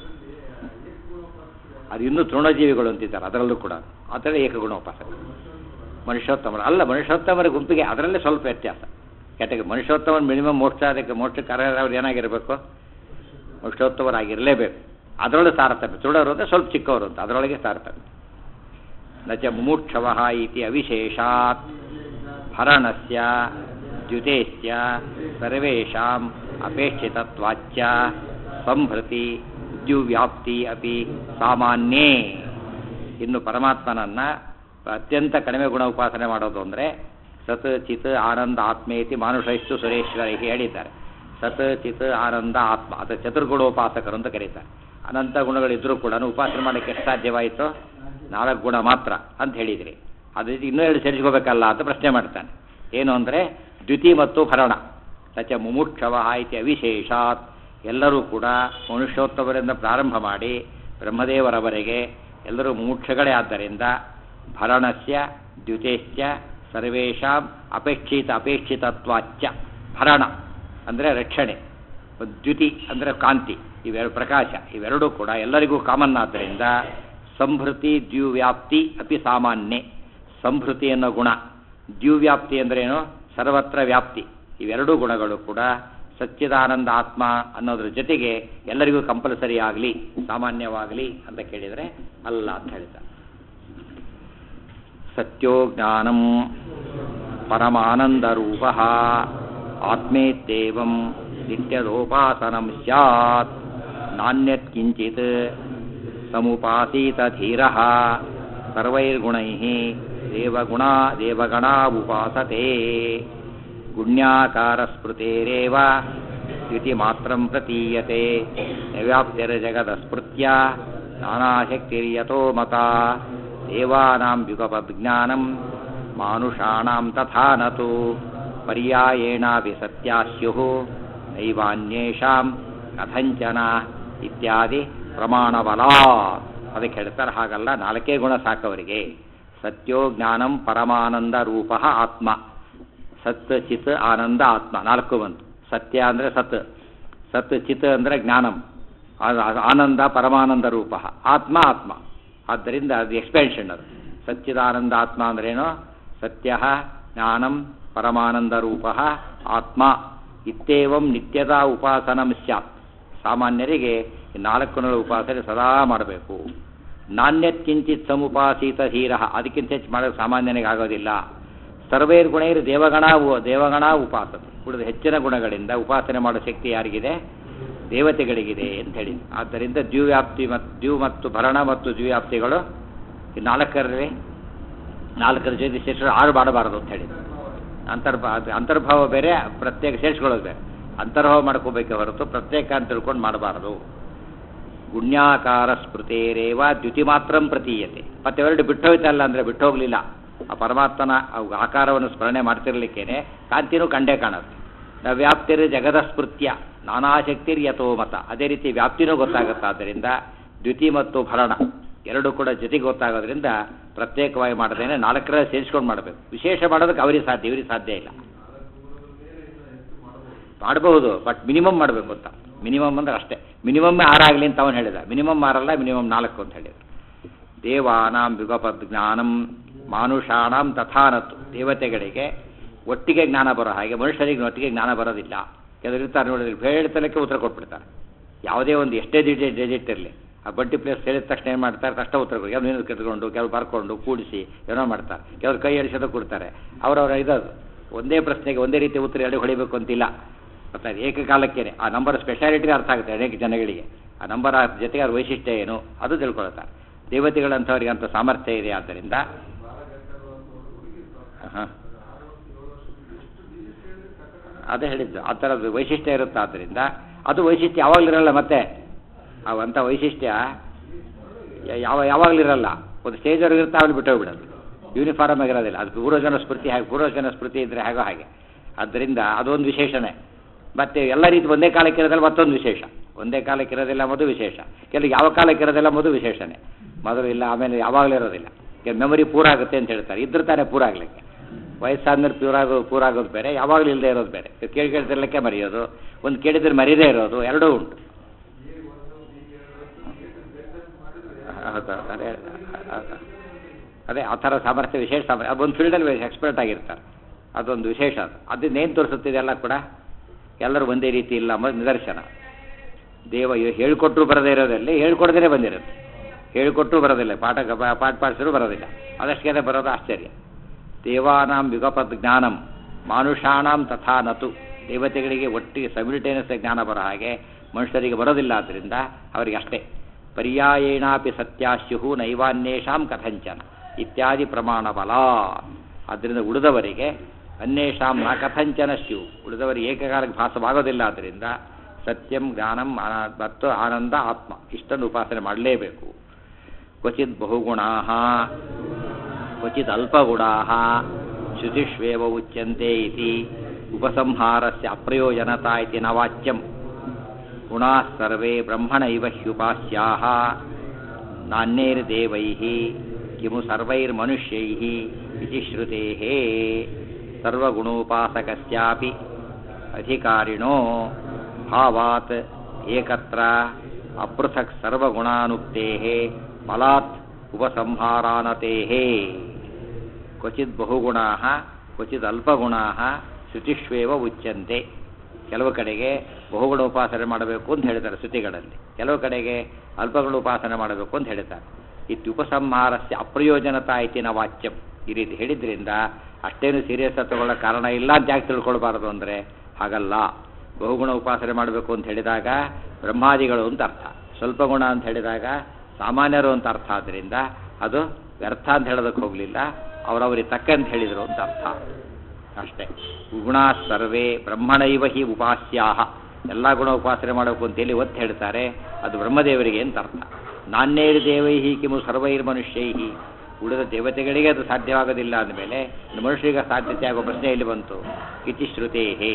ಅದು ಇನ್ನೂ ತೃಣಜೀವಿಗಳು ಅಂತಿದ್ದಾರೆ ಅದರಲ್ಲೂ ಕೂಡ ಅದರಲ್ಲೇ ಏಕಗುಣ ಉಪಾಸನೆ ಮನುಷ್ಯೋತ್ತಮರು ಅಲ್ಲ ಮನುಷ್ಯೋತ್ತಮರ ಗುಂಪಿಗೆ ಅದರಲ್ಲೇ ಸ್ವಲ್ಪ ವ್ಯತ್ಯಾಸ ಯಾಕೆ ಮನುಷ್ಯೋತ್ತಮ ಮಿನಿಮಮ್ ಮೋಕ್ಷ ಅದಕ್ಕೆ ಮೋಕ್ಷಕ್ಕೆ ಅರ್ಹರವ್ರು ಏನಾಗಿರಬೇಕು ಮೋಕ್ಷೋತ್ತಮರಾಗಿರಲೇಬೇಕು ಅದರೊಳಗೆ ತಾರತಮ್ಯ ತುಳರು ಅಂದರೆ ಸ್ವಲ್ಪ ಚಿಕ್ಕವರು ಅಂತ ಅದರೊಳಗೆ ತಾರತಮ್ಯ ನ ಚ ಮುಮೂಕ್ಷವ ಇತಿ ಅವಿಶೇಷಾತ್ ಹರಣಸ್ಯ ದ್ಯುತೇಸ್ಯ ಸರ್ವೇಷಾಂ ಅಪೇಕ್ಷಿತತ್ವಾಚ್ಚ ಸಂಹೃತಿ ದ್ಯುವ್ಯಾಪ್ತಿ ಅಪಿ ಸಾಮಾನ್ಯೇ ಇನ್ನು ಪರಮಾತ್ಮನನ್ನ ಅತ್ಯಂತ ಕಡಿಮೆ ಗುಣ ಉಪಾಸನೆ ಮಾಡೋದು ಅಂದರೆ ಸತ್ ಚಿತ್ ಆನಂದ ಆತ್ಮೇತಿ ಮಾನುಷೈಸ್ತು ಸುರೇಶ್ವರ ಹೇಳಿದ್ದಾರೆ ಸತ್ ಚಿತ್ ಆನಂದ ಆತ್ಮ ಅದು ಚತುರ್ಗುಣೋಪಾಸಕರು ಅಂತ ಕರೀತಾರೆ ಅನಂತ ಗುಣಗಳಿದ್ರೂ ಕೂಡ ಉಪಾಸನೆ ಮಾಡಕ್ಕೆ ಎಷ್ಟು ಸಾಧ್ಯವಾಯಿತು ನಾಲ್ಕು ಗುಣ ಮಾತ್ರ ಅಂತ ಹೇಳಿದ್ರಿ ಅದು ಇನ್ನೂ ಎರಡು ಸೇರಿಸ್ಕೋಬೇಕಲ್ಲ ಅಂತ ಪ್ರಶ್ನೆ ಮಾಡ್ತಾನೆ ಏನು ಅಂದರೆ ದ್ಯುತಿ ಮತ್ತು ಭರಣ ಸಚ ಮುಮುಕ್ಷವ ಇತಿ ಅವಿಶೇಷಾತ್ ಎಲ್ಲರೂ ಕೂಡ ಮನುಷ್ಯೋತ್ತಮರಿಂದ ಪ್ರಾರಂಭ ಮಾಡಿ ಬ್ರಹ್ಮದೇವರವರೆಗೆ ಎಲ್ಲರೂ ಮುಮುಕ್ಷಗಳೇ ಆದ್ದರಿಂದ ಭರಣಸ್ಯ ದ್ಯುತೇಶ್ಚ ಸರ್ವೇಷಾಂ ಅಪೇಕ್ಷಿತ ಅಪೇಕ್ಷಿತತ್ವಾಚ್ಚ ಭರಣ ಅಂದರೆ ರಕ್ಷಣೆ ದ್ಯುತಿ ಅಂದರೆ ಕಾಂತಿ ಇವೆರಡು ಪ್ರಕಾಶ ಇವೆರಡೂ ಕೂಡ ಎಲ್ಲರಿಗೂ ಕಾಮನ್ ಆದ್ದರಿಂದ ಸಂಭೃತಿ ದ್ಯುವ್ಯಾಪ್ತಿ ಅಪಿ ಸಾಮಾನ್ಯ ಸಂಭೃತಿ ಅನ್ನೋ ಗುಣ ದ್ಯುವ್ಯಾಪ್ತಿ ಅಂದ್ರೇನು ಸರ್ವತ್ರ ವ್ಯಾಪ್ತಿ ಇವೆರಡೂ ಗುಣಗಳು ಕೂಡ ಸಚ್ಚಿದಾನಂದ ಆತ್ಮ ಅನ್ನೋದ್ರ ಜೊತೆಗೆ ಎಲ್ಲರಿಗೂ ಕಂಪಲ್ಸರಿ ಆಗಲಿ ಸಾಮಾನ್ಯವಾಗಲಿ ಅಂತ ಕೇಳಿದರೆ ಅಲ್ಲ ಅಂತ ಹೇಳ್ತಾರೆ ಸತ್ಯೋ ಜ್ಞಾನಂ ಪರಮಾನಂದರೂಪ ಆತ್ಮೇತ್ಯೇವಂ ನಿತ್ಯದೋಪಾಸನಂ ಸ್ಯಾತ್ ನಾಣ್ಯತ್ ಕಿಂಚಿತ್ ಸಮುಪಾಸೀತ ಧೀರ ಸರ್ವೈರ್ಗುಣೈ ದೇವಗುಣ ದೇವಗಣಾ ಉಪಾಸತೆ ಗುಣ್ಯಾಕಾರ ಸ್ಮೃತೇರೇವ ದ್ಯುತಿ ಮಾತ್ರಂ ಪ್ರತೀಯತೆ ವ್ಯಾಪ್ತಿರ್ಜಗದ ಸ್ಮೃತ್ಯ ನಾನಾಶಕ್ತಿರ್ಯತೋ ಮತ ದೇವಾನಾಂ ಯುಗಪಜ್ಞಾನಂ ಮಾನುಷಾಣಾಂ ತಥಾ ನತು ಪರ್ಯಾಯೇಣಾಪಿ ಸತ್ಯಾ ಸ್ಯುಃ ನೈವಾನ್ಯೇಷಾಂ ಕಥಂಚನ ಇತ್ಯಾದಿ ಪ್ರಮಾಣಬಲ ಅದಕ್ಕೆ ಹೇಳ್ತಾರೆ ಹಾಗಲ್ಲ ನಾಲ್ಕೇ ಗುಣ ಸಾಕವರಿಗೆ ಸತ್ಯೋ ಜ್ಞಾನಂ ಪರಮಾನಂದ ರೂಪ ಆತ್ಮ ಸತ್ ಚಿತ್ ಆನಂದ ಆತ್ಮ ನಾಲ್ಕು ಬಂತು ಸತ್ಯ ಅಂದರೆ ಸತ್ ಸತ್ ಚಿತ್ ಅಂದರೆ ಜ್ಞಾನಂ ಆ- ಆ- ಆನಂದ ಪರಮಾನಂದ ರೂಪ ಆತ್ಮ ಆತ್ಮ ಆದ್ದರಿಂದ ಅದು ಎಕ್ಸ್ಪೆನ್ಷನ್ ಅದು ಸಚ್ಚಿದಾನಂದ ಆತ್ಮ ಅಂದ್ರೇನು ಸತ್ಯ ಜ್ಞಾನಂ ಪರಮಾನಂದ ರೂಪ ಆತ್ಮ ಇತ್ತೇವಂ ನಿತ್ಯದ ಉಪಾಸನಂ ಸ್ಯಾತ್ ಸಾಮಾನ್ಯರಿಗೆ ಈ ನಾಲ್ಕು ಗುಣಗಳ ಉಪಾಸನೆ ಸದಾ ಮಾಡಬೇಕು ನಾಣ್ಯತ್ ಕಿಂಚಿತ್ ಸಮುಪಾಸೀತ ಧೀರ ಅದಕ್ಕಿಂತ ಹೆಚ್ಚು ಮಾಡೋದು ಸಾಮಾನ್ಯನಿಗೆ ಆಗೋದಿಲ್ಲ ಸರ್ವೈರ್ ಗುಣೈರ್ ದೇವಗಣ ಉ- ದೇವಗಣ ಉಪಾಸನೆ ಉಳಿದ ಹೆಚ್ಚಿನ ಗುಣಗಳಿಂದ ಉಪಾಸನೆ ಮಾಡೋ ಶಕ್ತಿ ಯಾರಿಗಿದೆ ದೇವತೆಗಳಿಗಿದೆ ಅಂತ ಹೇಳಿ ಆದ್ದರಿಂದ ದ್ವಿವ್ಯಾಪ್ತಿ ಮತ್ತು ದ್ಯು ಮತ್ತು ಭರಣ ಮತ್ತು ದ್ವಿವ್ಯಾಪ್ತಿಗಳು ಈ ನಾಲ್ಕರಲ್ಲಿ ನಾಲ್ಕರ ಜೊತೆ ಸೇರಿಸಿ ಆರು ಮಾಡಬಾರದು ಅಂತ ಹೇಳಿದ್ರು ಅಂತರ್ಭಾವ ಅಂತರ್ಭಾವ ಬೇರೆ ಪ್ರತ್ಯೇಕ ಸೇರಿಸ್ಕೊಳ್ಳೋದು ಬೇರೆ ಅಂತರ್ಭಾವ ಮಾಡ್ಕೋಬೇಕೆ ಹೊರತು ಪ್ರತ್ಯೇಕ ಅಂತ ತಿಳ್ಕೊಂಡು ಮಾಡಬಾರದು ಗುಣ್ಯಾಕಾರ ಸ್ಮೃತೇರೇವ ದ್ಯುತಿ ಮಾತ್ರಂ ಪ್ರತೀಯತೆ ಮತ್ತೆ ಎರಡು ಬಿಟ್ಟೋಯ್ತಲ್ಲ ಅಂದರೆ ಬಿಟ್ಟೋಗ್ಲಿಲ್ಲ ಆ ಪರಮಾತ್ಮನ ಅವ್ ಆಕಾರವನ್ನು ಸ್ಮರಣೆ ಮಾಡ್ತಿರ್ಲಿಕ್ಕೇನೆ ಕಾಂತಿನೂ ಕಂಡೇ ಕಾಣುತ್ತೆ ನ ವ್ಯಾಪ್ತಿರ್ ಜಗದ ಸ್ಮೃತ್ಯ ನಾನಾಶಕ್ತಿರ್ ಯಥೋ ಮತ ಅದೇ ರೀತಿ ವ್ಯಾಪ್ತಿನೂ ಗೊತ್ತಾಗುತ್ತೆ ಆದ್ದರಿಂದ ದ್ಯುತಿ ಮತ್ತು ಭರಣ ಎರಡು ಕೂಡ ಜೊತೆಗೆ ಗೊತ್ತಾಗೋದ್ರಿಂದ ಪ್ರತ್ಯೇಕವಾಗಿ ಮಾಡದೇನೆ ನಾಲ್ಕರ ಸೇರಿಸ್ಕೊಂಡು ಮಾಡಬೇಕು ವಿಶೇಷ ಮಾಡೋದಕ್ಕೆ ಅವರಿಗೆ ಸಾಧ್ಯ ಇವರಿಗೆ ಸಾಧ್ಯ ಇಲ್ಲ ಮಾಡಬಹುದು ಬಟ್ ಮಿನಿಮಮ್ ಮಾಡಬೇಕು ಅಂತ ಮಿನಿಮಮ್ ಅಂದ್ರೆ ಅಷ್ಟೇ ಮಿನಿಮಮ್ ಆರಾಗಲಿ ಅಂತ ಅವನು ಹೇಳಿದ ಮಿನಿಮಮ್ ಆರಲ್ಲ ಮಿನಿಮಮ್ ನಾಲ್ಕು ಅಂತ ಹೇಳಿದ ದೇವಾನಾಂ ಯುಗಪದ್ ಜ್ಞಾನಂ ಮಾನುಷಾಣಾಂ ತಥಾನತ್ತು ದೇವತೆಗಳಿಗೆ ಒಟ್ಟಿಗೆ ಜ್ಞಾನ ಬರೋ ಹಾಗೆ ಮನುಷ್ಯರಿಗೆ ಒಟ್ಟಿಗೆ ಜ್ಞಾನ ಬರೋದಿಲ್ಲ ಕೆಲವರು ಇರ್ತಾರೆ ನೋಡಿದ್ರೆ ಹೇಳ್ತಲಕ್ಕೆ ಉತ್ತರ ಕೊಟ್ಬಿಡ್ತಾರೆ ಯಾವುದೇ ಒಂದು ಎಷ್ಟೇ ಡಿಜಿಟ್ ಡಿಜಿಟ್ ಇರಲಿ ಆ ಬಡ್ಡಿ ಪ್ಲೇಸ್ ಹೇಳಿದ ತಕ್ಷಣ ಏನು ಮಾಡ್ತಾರೆ ತಕ್ಷಣ ಉತ್ತರ ಕೊಡಿ ಕೆಲವು ನೀರು ಕೆತ್ಕೊಂಡು ಕೆಲವು ಬರ್ಕೊಂಡು ಕೂಡಿಸಿ ಏನೋ ಮಾಡ್ತಾರೆ ಕೆಲವರು ಕೈ ಎಡಿಸೋದು ಕೊಡ್ತಾರೆ ಅವರವರ ಇರೋದು ಒಂದೇ ಪ್ರಶ್ನೆಗೆ ಒಂದೇ ರೀತಿ ಉತ್ತರ ಹೇಳಿ ಹೊಡಿಬೇಕು ಅಂತಿಲ್ಲ ಗೊತ್ತಾಯ್ತು ಏಕಕಾಲಕ್ಕೇನೆ ಆ ನಂಬರ್ ಸ್ಪೆಷಾಲಿಟಿ ಅರ್ಥ ಆಗುತ್ತೆ ಅನೇಕ ಜನಗಳಿಗೆ ಆ ನಂಬರ್ ಜೊತೆಗೆ ಅವ್ರ ವೈಶಿಷ್ಟ್ಯ ಏನು ಅದು ತಿಳ್ಕೊಳ್ತಾರೆ ದೇವತೆಗಳಂಥವ್ರಿಗೆ ಅಂತ ಸಾಮರ್ಥ್ಯ ಇದೆ ಆದ್ದರಿಂದ ಹಾಂ ಅದೇ ಹೇಳಿದ್ದು ಆ ಥರದ್ದು ವೈಶಿಷ್ಟ್ಯ ಇರುತ್ತೆ ಆದ್ದರಿಂದ ಅದು ವೈಶಿಷ್ಟ್ಯ ಯಾವಾಗಲೂ ಇರಲ್ಲ ಮತ್ತೆ ಅವಂಥ ವೈಶಿಷ್ಟ್ಯ ಯ- ಯಾವ ಯಾವಾಗಲೂ ಇರಲ್ಲ ಒಂದು ಸ್ಟೇಜವ್ರಿಗೆ ಇರುತ್ತೆ ಅವ್ನು ಬಿಟ್ಟೋಗ್ಬಿಡೋದು ಯೂನಿಫಾರ್ಮ್ ಆಗಿರೋದಿಲ್ಲ ಅದು ಪೂರ್ವಜನ ಸ್ಮೃತಿ ಹಾಗೆ ಪೂರ್ವಜನ ಸ್ಮೃತಿ ಇದ್ದರೆ ಹೇಗೋ ಹಾಗೆ ಆದ್ದರಿಂದ ಅದೊಂದು ವಿಶೇಷಣೆ ಮತ್ತೆ ಎಲ್ಲ ರೀತಿ ಒಂದೇ ಕಾಲಕ್ಕೆ ಇರೋದಿಲ್ಲ ಮತ್ತೊಂದು ವಿಶೇಷ ಒಂದೇ ಕಾಲಕ್ಕೆ ಇರೋದಿಲ್ಲ ಮದು ವಿಶೇಷ ಕೆಲವು ಯಾವ ಕಾಲಕ್ಕೆ ಇರೋದಿಲ್ಲ ಮದು ವಿಶೇಷಣೆ ಮೊದಲು ಇಲ್ಲ ಆಮೇಲೆ ಯಾವಾಗಲೂ ಇರೋದಿಲ್ಲ ಕೆಲವು ಮೆಮೊರಿ ಪೂರ ಆಗುತ್ತೆ ಅಂತ ಹೇಳ್ತಾರೆ ಇದ್ರ ತಾನೇ ಪೂರ ಆಗಲಿಕ್ಕೆ ವಯಸ್ಸಾದ್ಮೇಲೆ ಪ್ಯೂರ್ ಆಗೋ ಪೂರ ಆಗೋದು ಬೇರೆ ಯಾವಾಗಲೂ ಇಲ್ಲದೆ ಇರೋದು ಬೇರೆ ಕೇಳಿ ಕೇಳ್ತಿರ್ಲಿಕ್ಕೆ ಮರೆಯೋದು ಒಂದು ಕೇಳಿದ್ರೆ ಮರೀದೇ ಇರೋದು ಎರಡೂ ಉಂಟು ಹೌದು ಅದೇ ಹೌದು. ಅದೇ ಆ ಥರ ಸಾಮರ್ಥ್ಯ ವಿಶೇಷ ಸಾಮರ್ಥ್ಯ ಅದೊಂದು ಫೀಲ್ಡಲ್ಲಿ ಎಕ್ಸ್ಪರ್ಟ್ ಆಗಿರ್ತಾರೆ ಅದೊಂದು ವಿಶೇಷ ಅದು ಅದನ್ನ ಏನು ತೋರಿಸುತ್ತಿದೆ ಎಲ್ಲ ಕೂಡ ಎಲ್ಲರೂ ಒಂದೇ ರೀತಿ ಇಲ್ಲ ಅನ್ನೋದು ನಿದರ್ಶನ ದೇವ ಹೇಳಿಕೊಟ್ರು ಬರದೇ ಇರೋದಲ್ಲಿ ಹೇಳ್ಕೊಡ್ದೇ ಬಂದಿರುತ್ತೆ ಹೇಳಿಕೊಟ್ರು ಬರೋದಿಲ್ಲ ಪಾಠ ಗ- ಪಾಠ ಪಾಠಿಸರು ಬರೋದಿಲ್ಲ ಅದಷ್ಟೇ ಬರೋದು ಆಶ್ಚರ್ಯ ದೇವಾನಾಂ ಯುಗಪದ್ ಜ್ಞಾನಂ ಮಾನುಷಾಣಾಂ ತಥಾ ನತು ದೇವತೆಗಳಿಗೆ ಒಟ್ಟಿಗೆ ಸಮಿಲ್ಟೇನಿಯಸ್ ಜ್ಞಾನ ಬರೋ ಹಾಗೆ ಮನುಷ್ಯರಿಗೆ ಬರೋದಿಲ್ಲ ಆದ್ದರಿಂದ ಅವರಿಗೆ ಅಷ್ಟೇ ಪರ್ಯಾಯೇಣಾಪಿ ಸತ್ಯಾಶ್ಯು ನೈವಾನ್ಯೇಷಾಂ ಕಥಂಚನ ಇತ್ಯಾದಿ ಪ್ರಮಾಣ ಬಲ ಆದ್ದರಿಂದ ಉಳಿದವರಿಗೆ ಅನ್ಯೇಷಾಂ ನ ಕಥಂಚನ ಸ್ಯು ಉಳಿದವರಿಗೆ ಏಕಕಾಲಕ್ಕೆ ಭಾಸವಾಗೋದಿಲ್ಲ ಆದ್ದರಿಂದ ಸತ್ಯಂ ಜ್ಞಾನಂ ಆನ- ಮತ್ತು ಆನಂದ ಆತ್ಮ ಇಷ್ಟನ್ನು ಉಪಾಸನೆ ಮಾಡಲೇಬೇಕು ಕ್ವಚಿತ್ ಬಹುಗುಣಾ ಕ್ವಚಿತ್ ಅಲ್ಪಗುಣಾ ಶ್ರುತಿಷ್ವೇವ ಉಚ್ಯಂತೆ ಇತಿ ಉಪಸಂಹಾರಸ್ಯ ಅಪ್ರಯೋಜನತಾ ಇತಿ ನ ವಾಚ್ಯಂ ಗುಣಾಃ ಸರ್ವೇ ಬ್ರಹ್ಮಣೈವ ಹ್ಯುಪಾಸ್ಯಾಃ ನಾನ್ಯೈರ್ದೇವೈಃ ಕಿಮು ಸರ್ವೈರ್ಮನುಷ್ಯೈಃ ಇತಿ ಶ್ರುತೇಃ ಸರ್ವಗುಣೋಪಾಸಕಸ್ಯಾಪಿ ಅಧಿಕಾರಿಣೋ ಭಾವಾತ್ ಏಕತ್ರ ಅಪೃಥಕ್ ಸರ್ವಗುಣಾನುಕ್ತೇಃ ಫಲಾತ್ ಉಪಸಂಹಾರಾನತೇಃ ಕ್ವಚಿತ್ ಬಹುಗುಣಾಃ ಕ್ವಚಿತ್ ಅಲ್ಪಗುಣಾಃ ಶ್ರುತಿಷ್ವೇವ ಉಚ್ಯಂತೆ ಕೆಲವು ಕಡೆಗೆ ಬಹುಗುಣ ಉಪಾಸನೆ ಮಾಡಬೇಕು ಅಂತ ಹೇಳ್ತಾರೆ ಶ್ರುತಿಗಳಲ್ಲಿ ಕೆಲವು ಕಡೆಗೆ ಅಲ್ಪಗುಣ ಉಪಾಸನೆ ಮಾಡಬೇಕು ಅಂತ ಹೇಳ್ತಾರೆ ಇತ್ತು ಉಪಸಂಹಾರಸ್ಯ ಅಪ್ರಯೋಜನತಾ ಇತಿನ ವಾಚ್ಯಂ ಈ ರೀತಿ ಹೇಳಿದ್ರಿಂದ ಅಷ್ಟೇನು ಸೀರಿಯಸ್ ತಗೊಳ್ಳೋ ಕಾರಣ ಇಲ್ಲ ಅಂತ ಯಾಕೆ ತಿಳ್ಕೊಳ್ಬಾರ್ದು ಅಂದರೆ ಹಾಗಲ್ಲ ಬಹುಗುಣ ಉಪಾಸನೆ ಮಾಡಬೇಕು ಅಂತ ಹೇಳಿದಾಗ ಬ್ರಹ್ಮಾದಿಗಳು ಅಂತ ಅರ್ಥ ಸ್ವಲ್ಪ ಗುಣ ಅಂತ ಹೇಳಿದಾಗ ಸಾಮಾನ್ಯರು ಅಂತ ಅರ್ಥ ಆದ್ದರಿಂದ ಅದು ವ್ಯರ್ಥ ಅಂತ ಹೇಳೋದಕ್ಕೆ ಹೋಗಲಿಲ್ಲ ಅವರವರಿಗೆ ತಕ್ಕಂತ ಹೇಳಿದರು ಅಂತ ಅರ್ಥ ಅಷ್ಟೇ ಗುಣ ಸರ್ವೇ ಬ್ರಹ್ಮಣೈವ ಹಿ ಉಪಾಸ್ಯಾಹ ಎಲ್ಲ ಗುಣ ಉಪಾಸನೆ ಮಾಡಬೇಕು ಅಂತೇಳಿ ಒತ್ತು ಹೇಳ್ತಾರೆ ಅದು ಬ್ರಹ್ಮದೇವರಿಗೆ ಅಂತ ಅರ್ಥ ನಾಣ್ಯೈರ್ ದೇವೈಹಿ ಕಿಮು ಸರ್ವೈರ್ ಮನುಷ್ಯೈಹಿ ಉಳಿದ ದೇವತೆಗಳಿಗೆ ಅದು ಸಾಧ್ಯವಾಗೋದಿಲ್ಲ ಅಂದಮೇಲೆ ಇನ್ನು ಮನುಷ್ಯರಿಗೆ ಸಾಧ್ಯತೆ ಆಗೋ ಪ್ರಶ್ನೆ ಎಲ್ಲಿ ಬಂತು ಇತಿ ಶ್ರುತೇಹೇ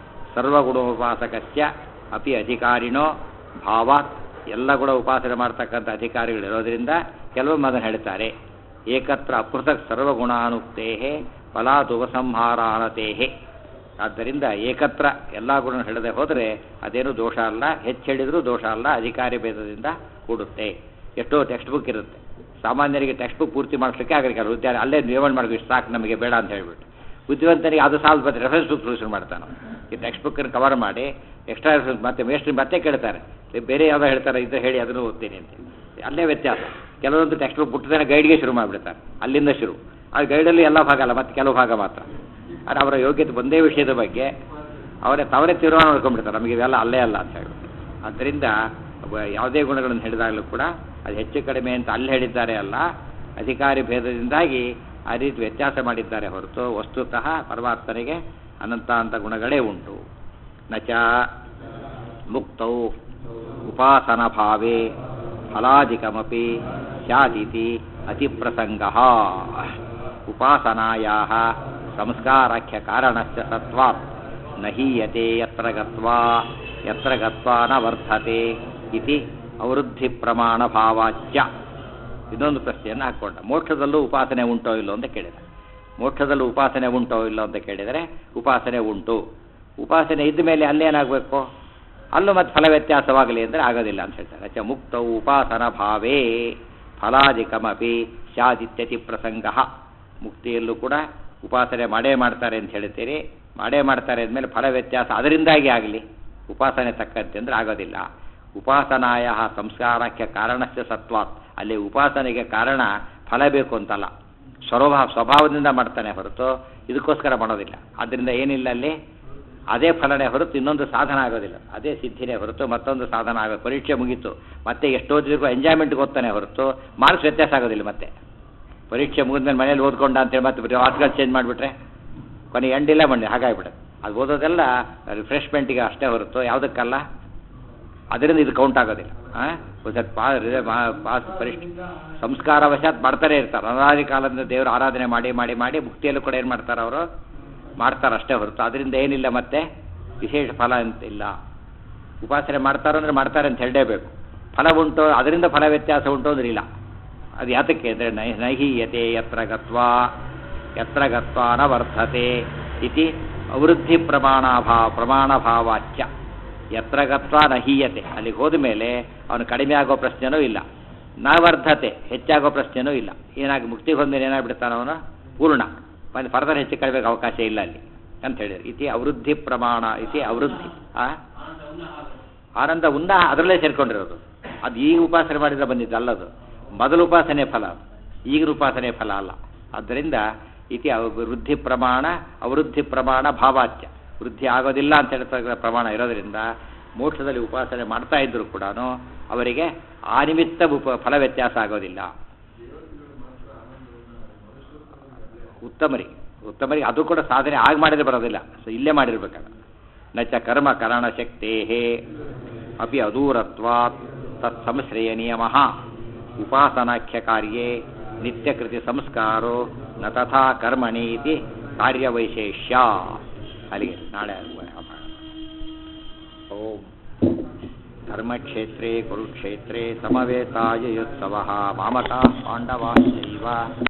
ಸರ್ವಗುಣೋಪಾಸಕಸ್ಯ ಅಪಿ ಅಧಿಕಾರಿಣೋ ಭಾವಾತ್ ಎಲ್ಲ ಗುಣ ಉಪಾಸನೆ ಮಾಡ್ತಕ್ಕಂಥ ಅಧಿಕಾರಿಗಳಿರೋದ್ರಿಂದ ಕೆಲವೊಮ್ಮೆ ಅದನ್ನು ಹೇಳ್ತಾರೆ ಏಕತ್ರ ಅಪೃಥಕ್ ಸರ್ವಗುಣಾನುಕ್ತೇಹೇ ಫಲಾತ್ ಉಪಸಂಹಾರಾಣತೇಹೇ ಆದ್ದರಿಂದ ಏಕತ್ರ ಎಲ್ಲ ಗುಣ ಹೇಳದೆ ಹೋದರೆ ಅದೇನು ದೋಷ ಅಲ್ಲ ಹೆಚ್ಚು ಹೇಳಿದರೂ ದೋಷ ಅಲ್ಲ ಅಧಿಕಾರಿ ಭೇದದಿಂದ ಕೂಡುತ್ತೆ ಎಷ್ಟೋ ಟೆಕ್ಸ್ಟ್ ಬುಕ್ ಇರುತ್ತೆ ಸಾಮಾನ್ಯರಿಗೆ ಟೆಕ್ಸ್ಟ್ ಬುಕ್ ಪೂರ್ತಿ ಮಾಡಿಸ್ಲಿಕ್ಕೆ ಆಗಲಿ ಕೆಲವು ವಿದ್ಯಾರ್ಥಿ ಅಲ್ಲೇ ನಿರ್ವಹಣೆ ಮಾಡಬೇಕು ಇಷ್ಟು ಸಾಕು ನಮಗೆ ಬೇಡ ಅಂತ ಹೇಳ್ಬಿಟ್ಟು ಬುದ್ಧಿವಂತನಿಗೆ ಅದು ಸಾಲ್ವ್ ಬರ್ತದೆ ರೆಫರೆನ್ಸ್ ಬುಕ್ ಶುರು ಮಾಡ್ತಾನೆ ಈ ಟೆಕ್ಸ್ಟ್ ಬುಕ್ಕನ್ನು ಕವರ್ ಮಾಡಿ ಎಕ್ಸ್ಟ್ರಾ ರೆಫರೆನ್ಸ್ ಮತ್ತೆ ಮೇಸ್ಟ್ರಿ ಮತ್ತೆ ಕೇಳ್ತಾರೆ ಏ, ಬೇರೆ ಯಾವುದೋ ಹೇಳ್ತಾರೆ ಇದು ಹೇಳಿ ಅದನ್ನು ಓದ್ತೀನಿ ಅಂತ ಅಲ್ಲೇ ವ್ಯತ್ಯಾಸ ಕೆಲವೊಂದು ಟೆಕ್ಸ್ಟ್ ಬುಕ್ ಬಿಟ್ಟದೇ ಗೈಡ್ಗೆ ಶುರು ಮಾಡಿಬಿಡ್ತಾರೆ ಅಲ್ಲಿಂದ ಶುರು ಆ ಗೈಡಲ್ಲಿ ಎಲ್ಲ ಭಾಗ ಅಲ್ಲ ಮತ್ತೆ ಕೆಲವು ಭಾಗ ಮಾತ್ರ ಆದರೆ ಅವರ ಯೋಗ್ಯತೆ ಒಂದೇ ವಿಷಯದ ಬಗ್ಗೆ ಅವರೇ ತವರೇ ತೀರ್ಮಾನ ಮಾಡ್ಕೊಂಡ್ಬಿಡ್ತಾರೆ ನಮಗೆ ಇವೆಲ್ಲ ಅಲ್ಲೇ ಅಲ್ಲ ಅಂತ ಹೇಳ್ಬಿಟ್ಟು ಆದ್ದರಿಂದ ಒಬ್ಬ ಯಾವುದೇ ಗುಣಗಳನ್ನು ಹೇಳಿದಾಗಲೂ ಕೂಡ ಅದು ಹೆಚ್ಚು ಕಡಿಮೆ ಅಂತ ಅಲ್ಲಿ ಹೇಳಿದ್ದಾರೆ ಅಲ್ಲ ಅಧಿಕಾರಿ ಭೇದದಿಂದಾಗಿ ಆ ರೀತಿ ವ್ಯತ್ಯಾಸ ಮಾಡಿದ್ದಾರೆ ಹೊರತು ವಸ್ತುತಃ ಪರಮಾತ್ಮನಿಗೆ ಅನಂತ ಅಂತ ಗುಣಗಳೇ ಉಂಟು ನಚ ಮುಕ್ತೌ ಉಪಾಸನ ಭಾವೇ ಫಲಾಧಿಕಮಪಿ ಸ್ಯಾದಿತಿ ಅತಿಪ್ರಸಂಗ ಉಪಾಸನಾಯಾ ಸಂಸ್ಕಾರಾಖ್ಯ ಕಾರಣಸ್ಯ ಸತ್ವಾತ್ ನ ಹೀಯತೆ ಯತ್ರ ಗತ್ವಾ ಯತ್ರ ಗತ್ವಾ ನ ವರ್ತತೆ ಇತಿ ಅವೃದ್ಧಿ ಪ್ರಮಾಣ ಭಾವಾಚ್ಯ ಇದೊಂದು ಪ್ರಶ್ನೆಯನ್ನು ಹಾಕ್ಕೊಂಡ ಮೋಕ್ಷದಲ್ಲೂ ಉಪಾಸನೆ ಉಂಟೋ ಇಲ್ಲೋ ಅಂತ ಕೇಳಿದ ಮೋಕ್ಷದಲ್ಲೂ ಉಪಾಸನೆ ಉಂಟೋ ಇಲ್ಲೋ ಅಂತ ಕೇಳಿದರೆ ಉಪಾಸನೆ ಉಂಟು ಉಪಾಸನೆ ಇದ್ದ ಮೇಲೆ ಅಲ್ಲೇನಾಗಬೇಕು ಅಲ್ಲೂ ಮತ್ತೆ ಫಲ ವ್ಯತ್ಯಾಸವಾಗಲಿ ಅಂದರೆ ಆಗೋದಿಲ್ಲ ಅಂತ ಹೇಳ್ತಾರೆ ಅಚ್ಚ ಮುಕ್ತವು ಉಪಾಸನ ಭಾವೇ ಫಲಾಧಿಕಮಪಿ ಸ್ಯಾದಿತ್ಯತಿ ಪ್ರಸಂಗ ಮುಕ್ತಿಯಲ್ಲೂ ಕೂಡ ಉಪಾಸನೆ ಮಾಡೇ ಮಾಡ್ತಾರೆ ಅಂತ ಹೇಳ್ತೀರಿ ಮಾಡೇ ಮಾಡ್ತಾರೆ ಅಂದಮೇಲೆ ಫಲ ವ್ಯತ್ಯಾಸ ಅದರಿಂದಾಗಿ ಆಗಲಿ ಉಪಾಸನೆ ತಕ್ಕಂತೆ ಅಂದರೆ ಆಗೋದಿಲ್ಲ ಉಪಾಸನಾಯ ಸಂಸ್ಕಾರಕ್ಕೆ ಕಾರಣಸ್ಯ ಸತ್ವಾತ್ ಅಲ್ಲಿ ಉಪಾಸನೆಗೆ ಕಾರಣ ಫಲ ಬೇಕು ಅಂತಲ್ಲ ಸ್ವಭಾವ ಸ್ವಭಾವದಿಂದ ಮಾಡ್ತಾನೆ ಹೊರತು ಇದಕ್ಕೋಸ್ಕರ ಮಾಡೋದಿಲ್ಲ ಆದ್ದರಿಂದ ಏನಿಲ್ಲ ಅಲ್ಲಿ ಅದೇ ಫಲನೇ ಹೊರತು ಇನ್ನೊಂದು ಸಾಧನ ಆಗೋದಿಲ್ಲ ಅದೇ ಸಿದ್ಧಿನೇ ಹೊರತು ಮತ್ತೊಂದು ಸಾಧನ ಆಗೋದು ಪರೀಕ್ಷೆ ಮುಗೀತು ಮತ್ತೆ ಎಷ್ಟೋ ದಿವಸ ಎಂಜಾಯ್ಮೆಂಟ್ಗೆ ಓದ್ತಾನೆ ಹೊರತು ಮಾರ್ಕ್ಸ್ ವ್ಯತ್ಯಾಸ ಆಗೋದಿಲ್ಲ ಮತ್ತೆ ಪರೀಕ್ಷೆ ಮುಗಿದ್ಮೇಲೆ ಮನೇಲಿ ಓದ್ಕೊಂಡ ಅಂತೇಳಿ ಮತ್ತೆ ಬರೀ ಆರ್ಟಿಕಲ್ ಚೇಂಜ್ ಮಾಡಿಬಿಟ್ರೆ ಕೊನೆ ಎಂಡಿಲ್ಲ ಮಂಡಿ ಹಾಗಾಗ್ಬಿಡುತ್ತೆ ಅದು ಓದೋದೆಲ್ಲ ರಿಫ್ರೆಶ್ಮೆಂಟಿಗೆ ಅಷ್ಟೇ ಹೊರತು ಯಾವುದಕ್ಕಲ್ಲ ಅದರಿಂದ ಇದು ಕೌಂಟ್ ಆಗೋದಿಲ್ಲ ಹಾಂ ಪಾ ಪಾಸ್ ಪರಿಷ್ಠ ಸಂಸ್ಕಾರವಶಾತ್ ಮಾಡ್ತಾನೆ ಇರ್ತಾರೆ ಅನಾದಿ ಕಾಲದಿಂದ ದೇವರ ಆರಾಧನೆ ಮಾಡಿ ಮಾಡಿ ಮಾಡಿ ಮುಕ್ತಿಯಲ್ಲೂ ಕೂಡ ಏನು ಮಾಡ್ತಾರೆ ಅವರು ಮಾಡ್ತಾರೆ ಅಷ್ಟೇ ಹೊರತು ಅದರಿಂದ ಏನಿಲ್ಲ ಮತ್ತೆ ವಿಶೇಷ ಫಲ ಅಂತ ಇಲ್ಲ ಉಪಾಸನೆ ಮಾಡ್ತಾರೋ ಅಂದರೆ ಮಾಡ್ತಾರೆ ಅಂತ ಹೇಳಲೇಬೇಕು ಫಲ ಉಂಟು ಅದರಿಂದ ಫಲ ವ್ಯತ್ಯಾಸ ಉಂಟು ಅಂದ್ರೆ ಇಲ್ಲ ಅದು ಯಾತಕ್ಕೆ ಅಂದರೆ ನೈ ನೈಹೀಯತೆ ಯತ್ರ ಗತ್ವಾ ಯತ್ರ ಗತ್ವಾ ನ ವರ್ತತೆ ಇತಿ ಅವೃದ್ಧಿ ಪ್ರಮಾಣಭಾ ಪ್ರಮಾಣಭಾವಾಚ್ಯ ಯತ್ರ ಗತ್ವಾ ನ ಹೀಯತೆ ಅಲ್ಲಿಗೆ ಹೋದ ಮೇಲೆ ಅವನು ಕಡಿಮೆ ಆಗೋ ಪ್ರಶ್ನೆನೂ ಇಲ್ಲ ನ ವರ್ಧತೆ ಹೆಚ್ಚಾಗೋ ಪ್ರಶ್ನೆನೂ ಇಲ್ಲ ಏನಾಗಿ ಮುಕ್ತಿಗೆ ಹೋದ್ಮೇಲೆ ಏನಾಗ್ಬಿಡ್ತಾನೆ ಅವನು ಪೂರ್ಣ ಮತ್ತೆ ಫರ್ದರ್ ಹೆಚ್ಚು ಕಡಿಮೆ ಅವಕಾಶ ಇಲ್ಲ ಅಲ್ಲಿ ಅಂತ ಹೇಳಿದ್ರು ಇತಿ ಅವೃದ್ಧಿ ಪ್ರಮಾಣ ಇತಿ ಅವೃದ್ಧಿ ಆ ಆನಂದ ಉನ್ನಾಹ ಅದರಲ್ಲೇ ಸೇರ್ಕೊಂಡಿರೋದು ಅದು ಈಗ ಉಪಾಸನೆ ಮಾಡಿದ್ರೆ ಬಂದಿದ್ದು ಅದು ಮೊದಲು ಉಪಾಸನೆ ಫಲ ಅದು ಈಗಿನ ಉಪಾಸನೆ ಫಲ ಅಲ್ಲ ಆದ್ದರಿಂದ ಇತಿ ವೃದ್ಧಿ ಪ್ರಮಾಣ ಅವೃದ್ಧಿ ಪ್ರಮಾಣ ಭಾವಾಚ್ಯ ವೃದ್ಧಿ ಆಗೋದಿಲ್ಲ ಅಂತ ಹೇಳ್ತಾ ಪ್ರಮಾಣ ಇರೋದ್ರಿಂದ ಮೋಕ್ಷದಲ್ಲಿ ಉಪಾಸನೆ ಮಾಡ್ತಾ ಇದ್ರು ಕೂಡ ಅವರಿಗೆ ಆ ನಿಮಿತ್ತ ಉಪ ಫಲ ವ್ಯತ್ಯಾಸ ಆಗೋದಿಲ್ಲ ಉತ್ತಮರಿಗೆ ಉತ್ತಮರಿಗೆ ಅದು ಕೂಡ ಸಾಧನೆ ಆಗ ಮಾಡಿದ್ರೆ ಬರೋದಿಲ್ಲ ಸೊ ಇಲ್ಲೇ ಮಾಡಿರ್ಬೇಕಲ್ಲ ನಚ ಕರ್ಮ ಕರಣ ಶಕ್ತೇ ಅಪಿ ಅದೂರತ್ವಾತ್ ತತ್ ಸಂಶ್ರಯ ನಿಯಮ ಉಪಾಸನಾಖ್ಯ ಕಾರ್ಯೇ ನಿತ್ಯಕೃತಿ ಸಂಸ್ಕಾರೋ ನ ತಥಾ ಕರ್ಮಣಿ ಇತಿ ಕಾರ್ಯವೈಶೇಷ್ಯ ಅಲ್ಲಿಗೆ ನಾಳೆ ಓಂ ಧರ್ಮಕ್ಷೇತ್ರೇ ಕುರುಕ್ಷೇತ್ರೇ ಸಮವೇತಾಯುತ್ಸವ ಮಾಮಕ ಪಾಂಡವಾಶ್ಚೈವ